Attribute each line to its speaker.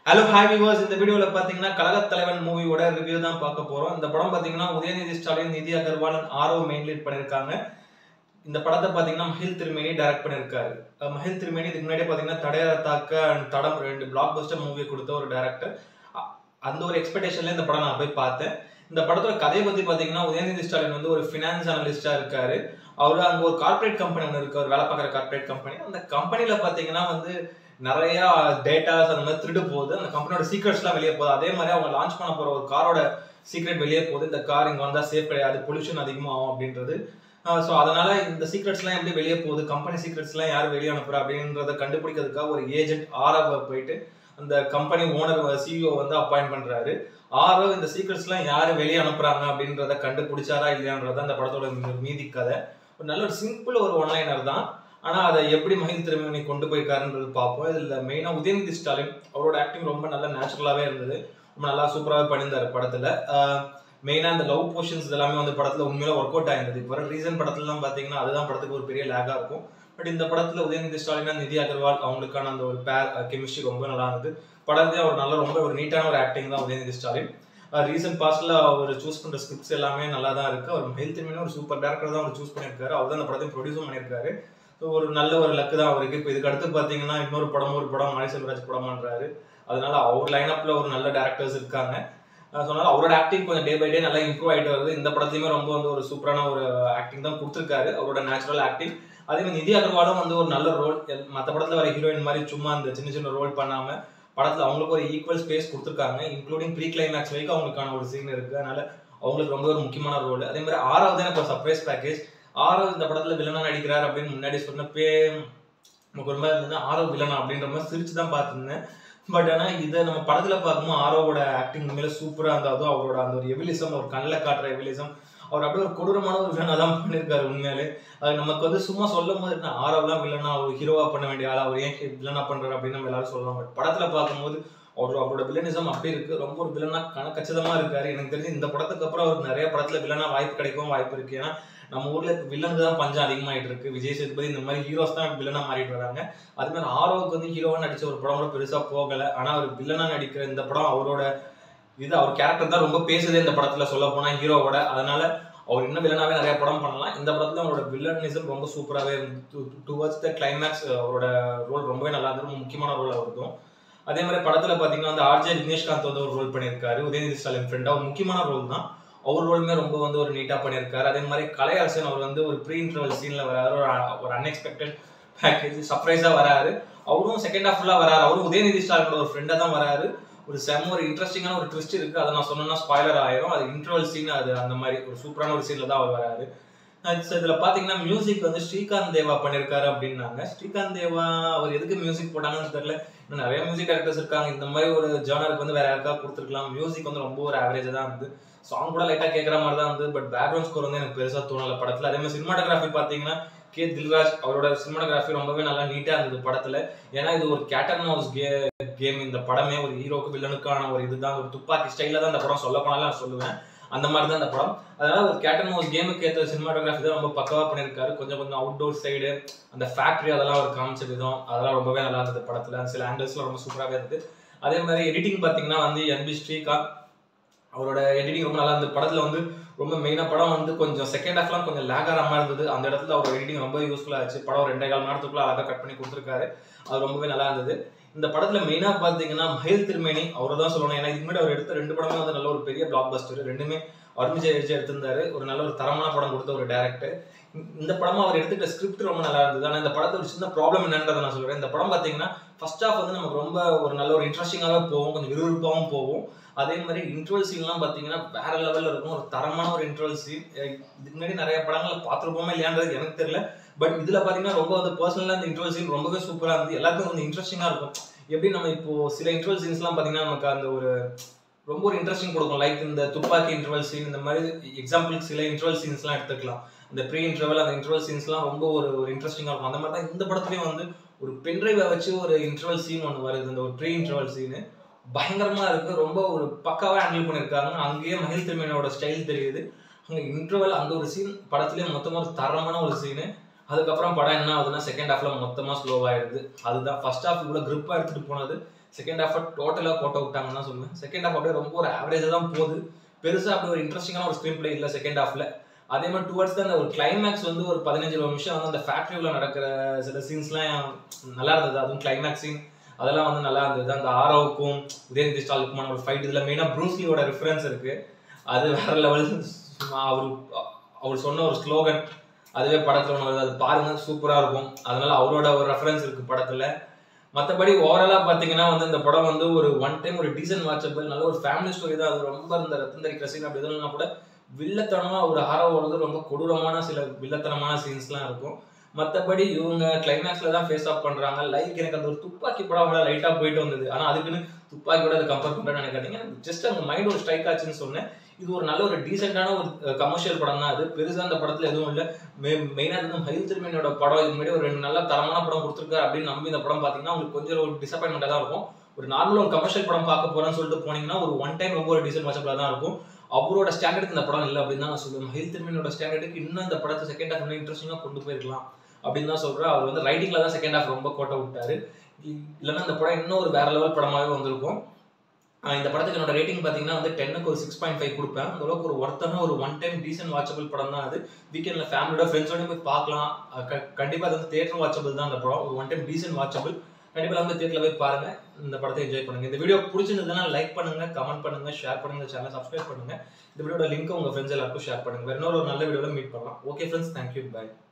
Speaker 1: hello hi viewers இந்த வீடியோவில் பார்த்தீங்கன்னா கழகத் தலைவன் மூவியோட ரிவ்யூ தான் பார்க்க போகிறோம் இந்த படம் பார்த்தீங்கன்னா உதயநிதி ஸ்டாலின் நிதி அகர்வால் ஆரோ மெயின் லீட் பண்ணியிருக்காங்க இந்த படத்தை பார்த்தீங்கன்னா மஹில் திருமேனி டைரக்ட் பண்ணியிருக்காரு அஹ் மஹில் திருமேனி இதுக்கு முன்னாடி பார்த்தீங்கன்னா தடையற தாக்க and தடம் ரெண்டு பிளாக் பஸ்டர் மூவி கொடுத்த ஒரு டேரக்டர் அந்த ஒரு எக்ஸ்பெக்டேஷன்ல இந்த படம் நான் போய் பார்த்தேன் இந்த படத்தோட கதையை பத்தி பாத்தீங்கன்னா உதயநிதி ஸ்டாலின் வந்து ஒரு ஃபினான்ஸ் அனலிஸ்டா இருக்காரு அவரு அங்க ஒரு கார்ப்பரேட் கம்பெனி ஒன்று இருக்கு அவர் வேலை பார்க்குற கார்ப்பரேட் கம்பெனி அந்த கம்பெனில பாத்தீங்கன்னா வந்து நிறைய டேட்டாஸ் அந்த மாதிரி திருடு போகுது அந்த கம்பெனியோட சீக்ரெட்ஸ்லாம் வெளியே போகுது அதே மாதிரி அவங்க லான்ச் பண்ண போற ஒரு காரோட சீக்ரெட் வெளியே போகுது இந்த கார் இங்க வந்தா சேஃப் கிடையாது பொல்யூஷன் அதிகமாகும் அப்படின்றது ஸோ அதனால இந்த சீக்ரெட்ஸ்லாம் எப்படி வெளியே போகுது கம்பெனி சீக்ரெட்ஸ்லாம் யார் வெளியே அனுப்புறா அப்படின்றத கண்டுபிடிக்கிறதுக்காக ஒரு ஏஜென்ட் ஆர்ஆவை போயிட்டு அந்த கம்பெனி ஓனர் சிஇஓ வந்து அப்பாயிண்ட் பண்றாரு ஆரோ இந்த சீக்ரெட்ஸ்லாம் யாரு வெளியே அனுப்புறாங்க அப்படின்றத கண்டுபிடிச்சாரா இல்லையான்றத அந்த படத்தோட மீ- மீதி கதை ஒரு நல்ல ஒரு சிம்பிள் ஒரு ஒன்லைனர் தான் ஆனா அதை எப்படி மஹில் திருமணி கொண்டு போயிருக்காருன்றது பார்ப்போம் இதுல மெயினா உதயநிதி ஸ்டாலின் அவரோட ஆக்டிங் ரொம்ப நல்ல நேச்சுரலாவே இருந்தது ரொம்ப நல்லா சூப்பராகவே பண்ணியிருந்தாரு படத்துல மெயினா அந்த லவ் போர்ஷன்ஸ் இதெல்லாமே வந்து படத்துல உண்மையில ஒர்க் அவுட் ஆயிருந்தது இப்போ ரீசன் படத்துலலாம் பாத்தீங்கன்னா அதுதான் படத்துக்கு ஒரு பெரிய லேகா இருக்கும் பட் இந்த படத்துல உதயநிதி ஸ்டாலின் நிதி அகர்வால் அவங்களுக்கான அந்த ஒரு பேர் கெமிஸ்ட்ரி ரொம்ப நல்லா இருந்தது படத்தையும் ஒரு நல்ல ரொம்ப ஒரு நீட்டான ஒரு ஆக்டிங் தான் உதயநிதி ஸ்டாலின் ரீசெண்ட் பாஸ்ட்ல அவர் சூஸ் பண்ற ஸ்கிரிப்ட்ஸ் எல்லாமே நல்லா தான் இருக்கு அவர் ஹெல்த் திரும்பின ஒரு சூப்பர் டேரக்டர் தான் அவர் சூஸ் பண்ணியிருக்காரு அவர் தான் அந்த படத்தையும் ப்ரொடியூஸும் பண்ணியிருக்காரு ஸோ ஒரு நல்ல ஒரு லக்கு தான் அவருக்கு இப்போ இதுக்கு அடுத்து பார்த்தீங்கன்னா இன்னொரு படம் ஒரு படம் மணி செல்வராஜ் படம் பண்றாரு அதனால அவர் லைனப்ல ஒரு நல்ல டேரக்டர்ஸ் இருக்காங்க சொன்னால அவரோட ஆக்டிங் கொஞ்சம் டே பை டே நல்லா இம்ப்ரூவ் ஆயிட்டு வருது இந்த படத்தையுமே ரொம்ப வந்து ஒரு சூப்பரான ஒரு ஆக்டிங் தான் கொடுத்துருக்காரு அவரோட நேச்சுரல் ஆக்டிங் அதே மாதிரி நிதி அகர்வாலும் வந்து ஒரு நல்ல ரோல் மற்ற படத்துல வர ஹீரோயின் மாதிரி சும்மா அந்த சின்ன சின்ன ரோல் பண்ணாம படத்துல அவங்களுக்கு ஒரு ஈக்குவல் ஸ்பேஸ் கொடுத்துருக்காங்க இன்க்ளூடிங் ப்ரீ கிளைமேக்ஸ் வரைக்கும் அவங்களுக்கான ஒரு சீன் இருக்கு அதனால அவங்களுக்கு ரொம்ப ஒரு முக்கியமான ரோல் அதே மாதிரி ஆறாவது எனக்கு ஒரு சர்ப்ரைஸ் பேக்கேஜ் ஆறாவது இந்த படத்துல வில்லனா நடிக்கிறார் அப்படின்னு முன்னாடி சொன்னப்பே நமக்கு ஒரு மாதிரி இருந்தது ஆரோ வில்லனா அப்படின்ற மாதிரி சிரிச்சு தான் பார்த்துருந்தேன் பட் ஆனால் இதை நம்ம படத்துல பார்க்கும்போது ஆரோவோட ஆக்டிங் மேல சூப்பரா இருந்தது அவரோட அந்த ஒரு எவிலிசம் ஒரு கண்ணில் காட்டுற எவிலிசம் அவர் அப்படியே ஒரு கொடூரமான ஒரு வில்லனா தான் பண்ணியிருக்காரு உண்மையிலே அது நமக்கு வந்து சும்மா சொல்லும் போது என்ன ஆரோவெல்லாம் வில்லனா அவர் ஹீரோவா பண்ண வேண்டிய ஆளா அவர் ஏன் வில்லனா பண்றாரு அப்படின்னு நம்ம எல்லாரும் சொல்லலாம் பட் படத்துல பார்க்கும்போது அவர் அவரோட வில்லனிசம் அப்படி இருக்கு ரொம்ப ஒரு வில்லனா கணக்கச்சிதமா இருக்காரு எனக்கு தெரிஞ்சு இந்த படத்துக்கு அப்புறம் அவருக்கு நிறைய படத்துல வில்லனா வாய்ப்பு கிடைக்கவும் வாய்ப்பு இருக்கு ஏன்னா நம்ம ஊர்ல இப்ப வில்லனுக்கு தான் பஞ்சம் அதிகமாயிட்டு இருக்கு விஜய் சேதுபதி இந்த மாதிரி ஹீரோஸ் தான் வில்லனா மாறிட்டு வராங்க அது மாதிரி ஆரோவுக்கு வந்து ஹீரோவா நடிச்ச ஒரு படம் கூட பெருசா போகல ஆனா அவர் வில்லனா நடிக்கிற இந்த படம் அவரோட இது அவர் கேரக்டர் தான் ரொம்ப பேசுதே இந்த படத்துல சொல்ல போனா ஹீரோவோட அதனால அவர் இன்னும் வில்லனாவே நிறைய படம் பண்ணலாம் இந்த படத்துல அவரோட வில்லனிசம் ரொம்ப சூப்பராகவே டுவர்ட்ஸ் த கிளைமேக்ஸ் அவரோட ரோல் ரொம்பவே நல்லா இருந்தது ரொம்ப முக்கியமான ரோல் அவருக்கும் அதே மாதிரி படத்துல பாத்தீங்கன்னா வந்து ஆர்ஜே விக்னேஷ்காந்த் வந்து ஒரு ரோல் பண்ணியிருக்காரு உதயநிதி ஸ்டாலின் ஃப்ரெண்டா ஒரு முக்கியமான ரோல் தான் அவர் ரோலுமே ரொம்ப வந்து ஒரு நீட்டா பண்ணியிருக்காரு அதே மாதிரி கலையரசன் அவர் வந்து ஒரு ப்ரீ இன்டர்வல் சீன்ல வராரு ஒரு ஒரு அன்எக்ஸ்பெக்டட் பேக்கேஜ் சர்ப்ரைஸா வராரு அவரும் செகண்ட் ஹாஃப் ஃபுல்லா வராரு அவரும் உதயநிதி ஸ்டாலினோட ஒரு ஃப்ரெண்டா தான் வராரு ஒரு செம்ம ஒரு இன்ட்ரெஸ்டிங்கான ஒரு ட்விஸ்ட் இருக்கு அதை நான் சொன்னேன்னா ஸ்பாய்லர் ஆயிரும் அது இன்டர்வல் சீன் அது அந்த மாதிரி ஒரு சூப்பரான ஒரு சீன்ல தான் அவர் வராரு அஹ் so இதுல பாத்தீங்கன்னா மியூசிக் வந்து ஸ்ரீகாந்த் தேவா பண்ணிருக்காரு அப்படின்னாங்க ஸ்ரீகாந்த் தேவா அவர் எதுக்கு மியூசிக் போட்டாங்கன்னு தெரியல இன்னும் நிறைய மியூசிக் டேரக்டர்ஸ் இருக்காங்க இந்த மாதிரி ஒரு ஜானருக்கு வந்து வேற யாருக்கா கொடுத்துருக்கலாம் மியூசிக் வந்து ரொம்ப ஒரு ஆவரேஜா தான் இருந்து சாங் கூட லைட்டா கேட்கற மாதிரி தான் இருந்து பட் பேக்ரவுண்ட் ஸ்கோர் வந்து எனக்கு பெருசா தோணல படத்துல அதே மாதிரி சினிமாட்டோகிராஃபி பாத்தீங்கன்னா கே தில்ராஜ் அவரோட சினிமாட்டோகிராஃபி ரொம்பவே நல்லா நீட்டா இருந்தது படத்துல ஏன்னா இது ஒரு கேட்டன் மவுஸ் கே கேம் இந்த படமே ஒரு ஹீரோக்கு வில்லனுக்கான ஒரு இதுதான் ஒரு துப்பாக்கி ஸ்டைல தான் இந்த படம் சொல்ல போனாலும் நான் சொல்லுவேன் அந்த மாதிரி தான் இந்த படம் அதனால ஒரு கேட்டன் மவுஸ் கேமுக்கு ஏற்ற சினிமாட்டோகிராஃபி தான் ரொம்ப பக்கவா பண்ணியிருக்காரு கொஞ்சம் கொஞ்சம் அவுட்டோர் சைடு அந்த ஃபேக்டரி அதெல்லாம் ஒரு காமிச்ச விதம் அதெல்லாம் ரொம்பவே நல்லா இருந்தது படத்துல சில ஆங்கிள்ஸ்லாம் ரொம்ப சூப்பராகவே இருந்தது அதே மாதிரி எடிட்டிங் பாத்தீங்கன்னா வந்து என்பி ஸ்ரீகாந்த் அவரோட எடிட்டிங் ரொம்ப நல்லா இருந்தது படத்துல வந்து ரொம்ப மெயினா படம் வந்து கொஞ்சம் செகண்ட் ஹாஃப்லாம் கொஞ்சம் லேக் ஆகிற மாதிரி இருந்தது அந்த இடத்துல அவரோட எடிட்டிங் ரொம்ப யூஸ்ஃபுல்லா ஆச்சு படம் ஒரு ரெண்டே கால் மணி நேரத்துக்குள்ள அழகா கட் பண்ணி கொடுத்துருக்காரு அது ரொம்பவே நல்லா இருந்தது இந்த படத்துல மெயினா பாத்தீங்கன்னா மஹில் திருமேனி அவரை தான் சொல்லணும் ஏன்னா இதுக்கு முன்னாடி அவர் எடுத்த ரெண்டு படமே வந்து நல்ல ஒரு பெரிய பிளாக் பஸ்டர் ரெண்டுமே அருண்ஜெய் விஜய் எடுத்திருந்தாரு ஒரு நல்ல ஒரு தரமான படம் கொடுத்த ஒரு டேரக்டர் இந்த படமா அவர் எடுத்துக்கிட்ட ஸ்கிரிப்ட் ரொம்ப நல்லா இருந்தது ஆனா இந்த படத்தை ஒரு சின்ன ப்ராப்ளம் என்னன்றதை நான் சொல்றேன் இந்த படம் பாத்தீங்கன்னா ஃபர்ஸ்ட் ஹாஃப் வந்து நமக்கு ரொம்ப ஒரு நல்ல ஒரு இன்ட்ரெஸ்டிங்காகவே போகும் கொஞ்சம் விறுவிறுப்பாகவும் போகும் அதே மாதிரி இன்ட்ரோல் சீன்லாம் பார்த்தீங்கன்னா வேற லெவலில் இருக்கும் ஒரு தரமான ஒரு இன்ட்ரோல் சீன் இதுக்கு முன்னாடி நிறைய படங்களை பார்த்துருப்போமா இல்லையான்றது எனக்கு தெரியல பட் இதில் பார்த்தீங்கன்னா ரொம்ப வந்து பர்சனலாக இந்த இன்ட்ரோல் சீன் ரொம்பவே சூப்பராக இருந்தது எல்லாருக்கும் கொஞ்சம் இன்ட்ரெஸ்டிங்காக இருக்கும் எப்படி நம்ம இப்போ சில இன்ட்ரோல் சீன்ஸ்லாம் பார்த்தீங்கன்னா நமக்கு அந்த ஒரு ரொம்ப ஒரு இன்ட்ரெஸ்டிங் கொடுக்கும் லைக் இந்த துப்பாக்கி இன்டர்வல் சீன் இந்த மாதிரி எக்ஸாம்பிள் சில இன்டர்வல் சீன்ஸ்லாம் எடுத்துக்கலாம் இந்த ப்ரீ இன்டர்வல் அந்த இன்டர்வல் சீன்ஸ்லாம் ரொம்ப ஒரு ஒரு இன்ட்ரெஸ்டிங்காக இருக்கும் அந்த மாதிரி தான் இந்த படத்துலையும் வந்து ஒரு பென்ட்ரைவை வச்சு ஒரு இன்டர்வல் சீன் ஒன்று வருது இந்த ஒரு ப்ரீ இன்டர்வல் சீனு பயங்கரமா இருக்கு ரொம்ப ஒரு பக்காவா ஹேண்டில் பண்ணியிருக்காங்க அங்கேயே மகிழ் திருமேனோட ஸ்டைல் தெரியுது அங்கே இன்டர்வல் அந்த ஒரு சீன் படத்துலேயே மொத்தமாக ஒரு தரமான ஒரு சீனு அதுக்கப்புறம் படம் என்ன ஆகுதுன்னா செகண்ட் ஹாஃப்ல மொத்தமாக ஸ்லோவாயிடுது அதுதான் ஃபர்ஸ்ட் ஹாஃப் கூட grip-ஆ எடுத்துட்டு போனது செகண்ட் ஹாஃப் டோட்டலாக கோட்டை விட்டாங்கன்னு தான் சொல்லுவேன் செகண்ட் ஹாஃப் அப்படியே ரொம்ப ஒரு ஆவரேஜாக தான் போகுது பெருசாக அப்படி ஒரு இன்ட்ரெஸ்டிங்கான ஒரு ஸ்க்ரீன் பிளே இல்லை செகண்ட் ஹாஃப்ல அதே மாதிரி டுவர்ட்ஸ் தான் அந்த ஒரு கிளைமேக்ஸ் வந்து ஒரு பதினஞ்சு நிமிஷம் வந்து அந்த ஃபேக்ட்ரியில் நடக்கிற சில சீன்ஸ்லாம் நல்லா இருந்தது அதுவும் கிளைமேக்ஸ் சீன் அதெல்லாம் வந்து நல்லா இருந்தது அந்த ஆரோவுக்கும் உதயநிதி ஸ்டாலினுக்குமான ஒரு ஃபைட் இதில் மெயினாக ப்ரூஸ்லியோட ரெஃபரன்ஸ் இருக்கு அது வேற லெவல் அவர் அவர் சொன்ன ஒரு ஸ்லோகன் அதுவே படத்தில் ஒன்று வருது அது பாருங்க சூப்பராக இருக்கும் அதனால அவரோட ஒரு ரெஃபரன்ஸ் இருக்கு படத்தில் மற்றபடி ஓவராலாக பார்த்தீங்கன்னா வந்து இந்த படம் வந்து ஒரு ஒன் டைம் ஒரு டீசன்ட் வாட்சபிள் நல்ல ஒரு ஃபேமிலி ஸ்டோரி தான் அது ரொம்ப இந்த ரத்தம் தரிக்கிற சீன் அப்படி எதுனா கூட வில்லத்தனமாக ஒரு ஹாரோ வருது ரொம்ப கொடூரமான சில வில்லத்தனமான சீன்ஸ்லாம் இருக்கும் மற்றபடி இவங்க கிளைமேக்ஸில் தான் ஃபேஸ் ஆஃப் பண்ணுறாங்க லைக் எனக்கு அந்த ஒரு துப்பாக்கி படம் கூட லைட்டாக போயிட்டு வந்தது ஆனால் அதுக்குன்னு துப்பாக்கியோட அதை கம்பேர் பண்ணுறேன்னு நினைக்காதீங்க ஜஸ்ட் அந்த மைண்ட் ஒரு ஸ்ட்ரைக் ஆச்சுன்னு சொன்னேன் இது ஒரு நல்ல ஒரு டீசெண்டான ஒரு கமர்ஷியல் படம் தான் அது பெருசாக அந்த படத்தில் எதுவும் இல்லை மெ மெயினாக வந்து மயில் திருமணியோட படம் இது முன்னாடி ஒரு ரெண்டு நல்ல தரமான படம் கொடுத்துருக்காரு அப்படின்னு நம்பி இந்த படம் பார்த்தீங்கன்னா உங்களுக்கு கொஞ்சம் ஒரு டிசப்பாயின்மெண்ட்டாக தான் இருக்கும் ஒரு நார்மல் ஒரு கமர்ஷியல் படம் பார்க்க போறேன்னு சொல்லிட்டு போனீங்கன்னா ஒரு ஒன் டைம் ரொம்ப ஒரு டீசென்ட் வாட்சபிளாக தான் இருக்கும் அவரோட ஸ்டாண்டர்டுக்கு இந்த படம் இல்லை அப்படின்னு தான் நான் சொல்லுவேன் மயில் திருமணியோட ஸ்டாண்டர்டுக்கு இன்னும் இந்த படத்தை செகண்ட் ஹாஃப் இன்னும் இன்ட்ரெஸ்டிங்காக கொண்டு போயிருக்கலாம் அப்படின்னு தான் சொல்கிறேன் அவர் வந்து ரைட்டிங்கில் தான் செகண்ட் ஹாஃப் ரொம்ப கோட்டை விட்டாரு இல்லைன்னா இந்த படம் இன்னும் ஒரு வேற லெவல் படமாகவே வந்திருக்கும் ஆஹ் இந்த படத்துக்கு என்னோட ரேட்டிங் பார்த்தீங்கன்னா வந்து டென்னுக்கு ஒரு சிக்ஸ் பாயிண்ட் ஃபைவ் கொடுப்பேன் அந்த அளவுக்கு ஒரு ஒருத்தன ஒரு ஒன் டைம் டீசென்ட் வாட்சபிள் படம் தான் அது வீக்கெண்ட்ல ஃபேமிலியோட ஃப்ரெண்ட்ஸோட போய் பார்க்கலாம் அஹ் க- கண்டிப்பா அது வந்து தேட்டர் வாட்சபிள் தான் அந்த படம் ஒரு ஒன் டைம் டீசென்ட் வாட்சபிள் கண்டிப்பா வந்து தேட்டர்ல போய் பாருங்க இந்த படத்தை என்ஜாய் பண்ணுங்க இந்த வீடியோ பிடிச்சிருந்ததுன்னா லைக் பண்ணுங்க கமெண்ட் பண்ணுங்க ஷேர் பண்ணுங்க சேனல் சப்ஸ்கிரைப் பண்ணுங்க இந்த வீடியோட லிங்க் உங்க ஃப்ரெண்ட்ஸ் எல்லாருக்கும் ஷேர் பண்ணுங்க வேற இன்னொரு ஒரு நல்ல வீடியோல மீட் பண்ணலாம் ஓகே ஃப்ரெண்ட்ஸ் தேங்க்யூ பை